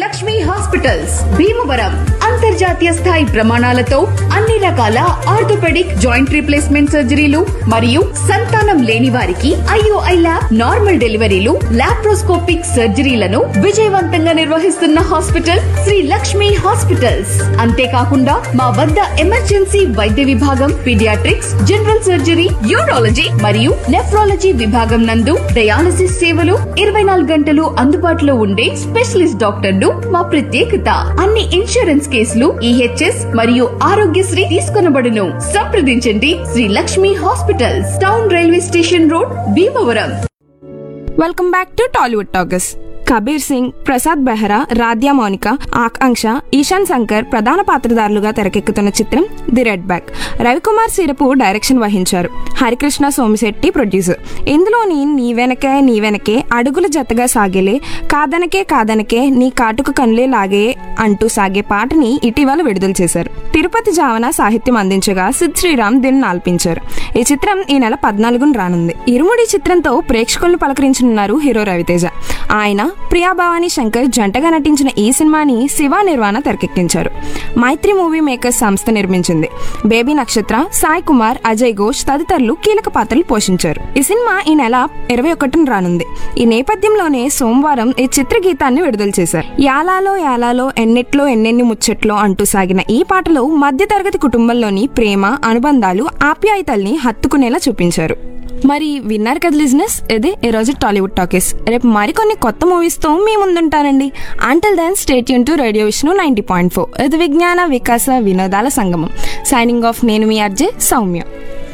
Lakshmi hospitals Bhimavaram అంతర్జాతీయ స్థాయి ప్రమాణాలతో అన్ని రకాల ఆర్థోపెడిక్ జాయింట్ రీప్లేస్మెంట్ సర్జరీలు మరియు సంతానం లేని వారికి ఐఓఐ ల్యాబ్ నార్మల్ డెలివరీలు లాప్రోస్కోపిక్ సర్జరీలను విజయవంతంగా నిర్వహిస్తున్న హాస్పిటల్ శ్రీ లక్ష్మి హాస్పిటల్స్ అంతేకాకుండా మా వద్ద ఎమర్జెన్సీ వైద్య విభాగం పీడియాట్రిక్స్ జనరల్ సర్జరీ యూరాలజీ మరియు నెఫ్రాలజీ విభాగం నందు డయాలసిస్ సేవలు ఇరవై నాలుగు గంటలు అందుబాటులో ఉండే స్పెషలిస్ట్ డాక్టర్లు మా ప్రత్యేకత అన్ని ఇన్సూరెన్స్ కేసులు ఈహెచ్ఎస్ మరియు ఆరోగ్యశ్రీ తీసుకొనబడును సంప్రదించండి Sri Lakshmi hospitals town railway station road Bhimavaram welcome back to Tollywood talkers Kabir Singh Prasad Behra Radhya Mounika Akanksha Eshan Shankar ప్రధాన పాత్రధారులుగా తెరకెక్కుతున్న చిత్రం the red back Ravikumar Sirapu direction వహించారు హరికృష్ణ సోమిశెట్టి ప్రొడ్యూసర్ ఇందులోని నీ వెనకే నీ వెనకే అడుగుల జతగా సాగేలే కాదనకే కాదనకే నీ కాటుకు కనులే లాగే అంటూ సాగే పాటని ఇటీవల విడుదల చేశారు తిరుపతి జావన సాహిత్యం అందించగా సిద్ శ్రీరామ్ దీన్ని ఆల్పించారు ఈ చిత్రం ఈ నెల పద్నాలుగున రానుంది ఇరుముడి చిత్రంతో ప్రేక్షకులను పలకరించనున్నారు హీరో రవితేజ ఆయన ప్రియా భవానీ శంకర్ జంటగా నటించిన ఈ సినిమాని శివ నిర్వాణ తెరకెక్కించారు మైత్రి మూవీ మేకర్స్ సంస్థ నిర్మించింది బేబీ నక్షత్ర సాయి కుమార్ అజయ్ ఘోష్ తదితరులు కీలక పాత్రలు పోషించారు ఈ సినిమా ఈ నెల ఇరవై ఒకటిన రానుంది ఈ నేపథ్యంలోనే సోమవారం ఈ చిత్ర గీతాన్ని విడుదల చేశారు యాలాలో యాలాలో ఎన్నెట్లో ఎన్నెన్ని ముచ్చట్లో అంటూ సాగిన ఈ పాటలో మధ్యతరగతి కుటుంబంలోని ప్రేమ అనుబంధాలు ఆప్యాయతల్ని హత్తుకునేలా చూపించారు మరి విన్నారు కదా లిజినెస్ ఇది ఈరోజు టాలీవుడ్ టాకీస్ రేపు మరికొన్ని కొత్త మూవీస్తో మీ ముందుంటానండి అంటిల్ దెన్ స్టేట్ యూన్ to radio Vishnu ninety point four ఇది విజ్ఞాన వికాస వినోదాల సంగమం సైనింగ్ ఆఫ్ నేను మీ అర్జే సౌమ్య